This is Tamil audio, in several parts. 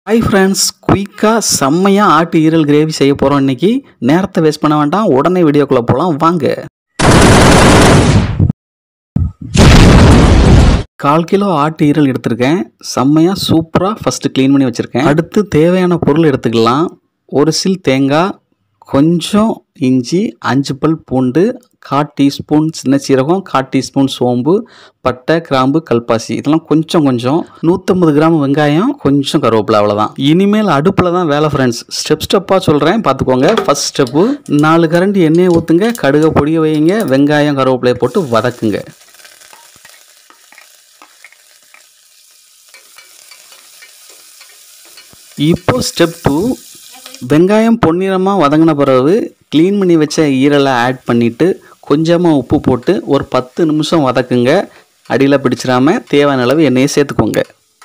ஹாய் ஃப்ரெண்ட்ஸ் குயிக்காக செம்மையாக ஆட்டு ஈரல் கிரேவி செய்ய போகிறோம் இன்னைக்கு நேரத்தை வேஸ்ட் பண்ண வேண்டாம் உடனே வீடியோக்குள்ளே போகலாம் வாங்க கால் கிலோ ஆட்டு ஈரல் எடுத்திருக்கேன் செம்மையாக சூப்பராக ஃபஸ்ட்டு க்ளீன் பண்ணி வச்சுருக்கேன் அடுத்து தேவையான பொருள் எடுத்துக்கலாம் ஒரு சில் தேங்காய் கொஞ்சம் இஞ்சி அஞ்சு பல் பூண்டு கால் டீஸ்பூன் சின்ன சீரகம் கால் டீஸ்பூன் சோம்பு பட்டை கிராம்பு கல்பாசி இதெல்லாம் கொஞ்சம் கொஞ்சம் நூற்றம்பது கிராம் வெங்காயம் கொஞ்சம் கருவேப்பிலை அவ்வளோதான் இனிமேல் அடுப்பில் தான் வேலை ஃப்ரெண்ட்ஸ் ஸ்டெப் ஸ்டெப்பாக சொல்கிறேன் பார்த்துக்கோங்க ஃபர்ஸ்ட் ஸ்டெப்பு நாலு கரண்டி எண்ணெயை ஊற்றுங்க கடுகை பொடிய வைங்க வெங்காயம் கருவேப்பிலையை போட்டு வதக்குங்க இப்போ ஸ்டெப் டூ வெங்காயம் பொன்னிறமாக வதங்கின பிறகு க்ளீன் பண்ணி வச்ச ஈரலை ஆட் பண்ணிவிட்டு கொஞ்சமாக உப்பு போட்டு ஒரு பத்து நிமிஷம் வதக்குங்க அடியில் பிடிச்சிடாம தேவையான அளவு எண்ணெயை சேர்த்துக்கோங்க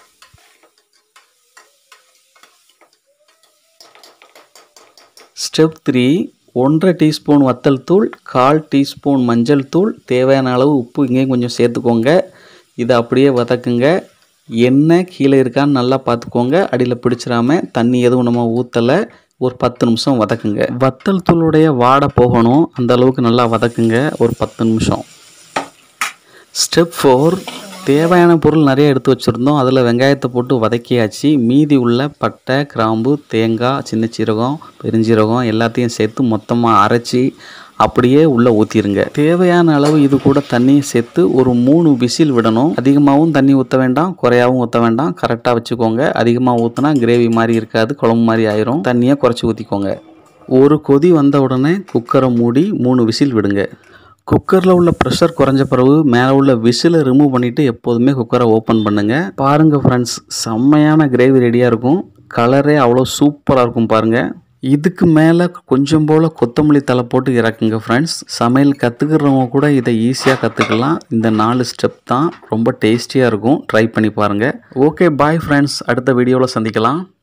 ஸ்டெப் த்ரீ ஒன்றரை டீஸ்பூன் வத்தல் தூள் கால் டீஸ்பூன் மஞ்சள் தூள் தேவையான அளவு உப்பு இங்கேயும் கொஞ்சம் சேர்த்துக்கோங்க இதை அப்படியே வதக்குங்க எண்ணெய் கீழே இருக்கான்னு நல்லா பார்த்துக்கோங்க அடியில் பிடிச்சிடாம தண்ணி எதுவும் நம்ம ஊற்றலை ஒரு பத்து நிமிஷம் வதக்குங்க வத்தல் தூளுடைய வாடை போகணும் அந்த அளவுக்கு நல்லா வதக்குங்க ஒரு பத்து நிமிஷம் ஸ்டெப் ஃபோர் தேவையான பொருள் நிறைய எடுத்து வச்சுருந்தோம் அதில் வெங்காயத்தை போட்டு வதக்கியாச்சு மீதி உள்ள பட்டை கிராம்பு தேங்காய் சின்ன சீரகம் பெருஞ்சீரகம் எல்லாத்தையும் சேர்த்து மொத்தமாக அரைச்சி அப்படியே உள்ளே ஊற்றிடுங்க தேவையான அளவு இது கூட தண்ணியை சேர்த்து ஒரு மூணு விசில் விடணும் அதிகமாகவும் தண்ணி ஊற்ற வேண்டாம் குறையாகவும் ஊற்ற வேண்டாம் கரெக்டாக வச்சுக்கோங்க அதிகமாக ஊற்றினா கிரேவி மாதிரி இருக்காது குழம்பு மாதிரி ஆயிரும் தண்ணியை குறைச்சி ஊற்றிக்கோங்க ஒரு கொதி வந்த உடனே குக்கரை மூடி மூணு விசில் விடுங்க குக்கரில் உள்ள ப்ரெஷர் குறைஞ்ச பிறகு மேலே உள்ள விசிலை ரிமூவ் பண்ணிவிட்டு எப்போதுமே குக்கரை ஓப்பன் பண்ணுங்கள் பாருங்கள் ஃப்ரெண்ட்ஸ் செம்மையான கிரேவி ரெடியாக இருக்கும் கலரே அவ்வளோ சூப்பராக இருக்கும் பாருங்கள் இதுக்கு மேலே கொஞ்சம் போல் கொத்தமல்லி தலை போட்டு இறக்குங்க ஃப்ரெண்ட்ஸ் சமையல் கற்றுக்கிறவங்க கூட இதை ஈஸியாக கற்றுக்கலாம் இந்த நாலு ஸ்டெப் தான் ரொம்ப டேஸ்டியாக இருக்கும் ட்ரை பண்ணி பாருங்கள் ஓகே பாய் ஃப்ரெண்ட்ஸ் அடுத்த வீடியோவில் சந்திக்கலாம்